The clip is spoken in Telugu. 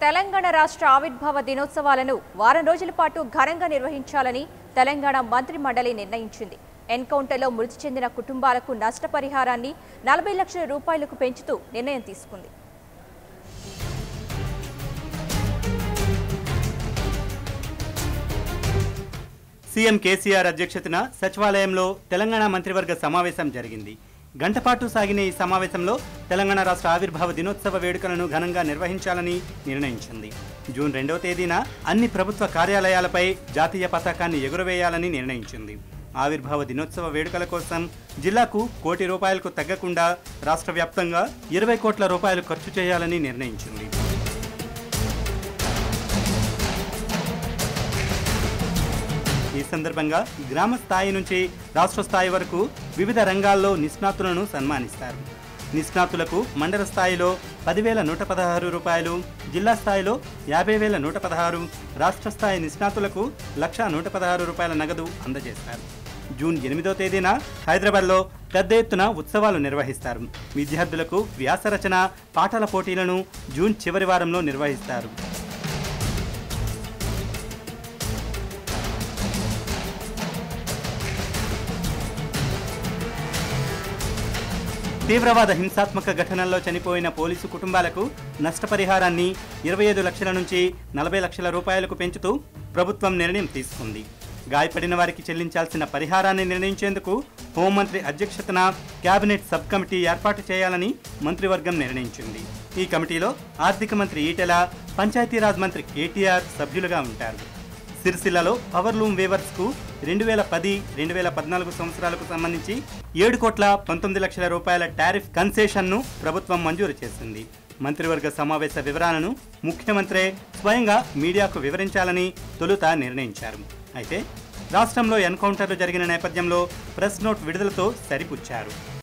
తెలంగాణ రాష్ట్ర ఆవిర్భావ దినోత్సవాలను వారం రోజుల పాటు ఘనంగా నిర్వహించాలని తెలంగాణ మంత్రి మండలి నిర్ణయించింది ఎన్కౌంటర్లో మృతి చెందిన కుటుంబాలకు నష్టపరిహారాన్ని నలభై లక్షల రూపాయలకు పెంచుతూ నిర్ణయం తీసుకుంది సీఎం కేసీఆర్ అధ్యక్షతన సచివాలయంలో తెలంగాణ మంత్రివర్గ సమావేశం జరిగింది గంటపాటు సాగిన ఈ సమావేశంలో తెలంగాణ రాష్ట్ర ఆవిర్భావ దినోత్సవ వేడుకలను ఘనంగా నిర్వహించాలని నిర్ణయించింది జూన్ రెండవ తేదీన అన్ని ప్రభుత్వ కార్యాలయాలపై జాతీయ పతాకాన్ని ఎగురవేయాలని నిర్ణయించింది ఆవిర్భావ దినోత్సవ వేడుకల కోసం జిల్లాకు కోటి రూపాయలకు తగ్గకుండా రాష్ట్ర వ్యాప్తంగా ఇరవై కోట్ల రూపాయలు ఖర్చు చేయాలని నిర్ణయించింది ఈ సందర్భంగా గ్రామ స్థాయి నుంచి రాష్ట్ర స్థాయి వరకు వివిధ రంగాల్లో నిష్ణాతులను సన్మానిస్తారు నిష్ణాతులకు మండల స్థాయిలో పదివేల నూట పదహారు రూపాయలు జిల్లా స్థాయిలో యాభై వేల నూట పదహారు రాష్ట్ర స్థాయి నిష్ణాతులకు లక్ష నూట పదహారు రూపాయల నగదు అందజేస్తారు జూన్ ఎనిమిదో తేదీన హైదరాబాద్లో పెద్ద ఎత్తున ఉత్సవాలు నిర్వహిస్తారు విద్యార్థులకు వ్యాసరచన పాటల పోటీలను జూన్ చివరి వారంలో నిర్వహిస్తారు తీవ్రవాద హింసాత్మక ఘటనల్లో చనిపోయిన పోలీసు కుటుంబాలకు నష్టపరిహారాన్ని ఇరవై ఐదు లక్షల నుంచి నలభై లక్షల రూపాయలకు పెంచుతూ ప్రభుత్వం నిర్ణయం తీసుకుంది గాయపడిన వారికి చెల్లించాల్సిన పరిహారాన్ని నిర్ణయించేందుకు హోంమంత్రి అధ్యక్షతన కేబినెట్ సబ్ కమిటీ ఏర్పాటు చేయాలని మంత్రివర్గం నిర్ణయించింది ఈ కమిటీలో ఆర్థిక మంత్రి ఈటెల పంచాయతీరాజ్ మంత్రి కేటీఆర్ సభ్యులుగా ఉంటారు సిరిసిల్లలో పవర్ లూమ్ వేవర్స్ కు రెండు వేల పది రెండు వేల పద్నాలుగు సంవత్సరాలకు సంబంధించి ఏడు కోట్ల పంతొమ్మిది లక్షల రూపాయల టారిఫ్ కన్సెషన్ ను ప్రభుత్వం మంజూరు చేసింది మంత్రివర్గ సమావేశ వివరాలను ముఖ్యమంత్రే స్వయంగా మీడియాకు వివరించాలని తొలుత నిర్ణయించారు అయితే రాష్ట్రంలో ఎన్కౌంటర్లు జరిగిన నేపథ్యంలో ప్రెస్ నోట్ విడుదలతో సరిపుచ్చారు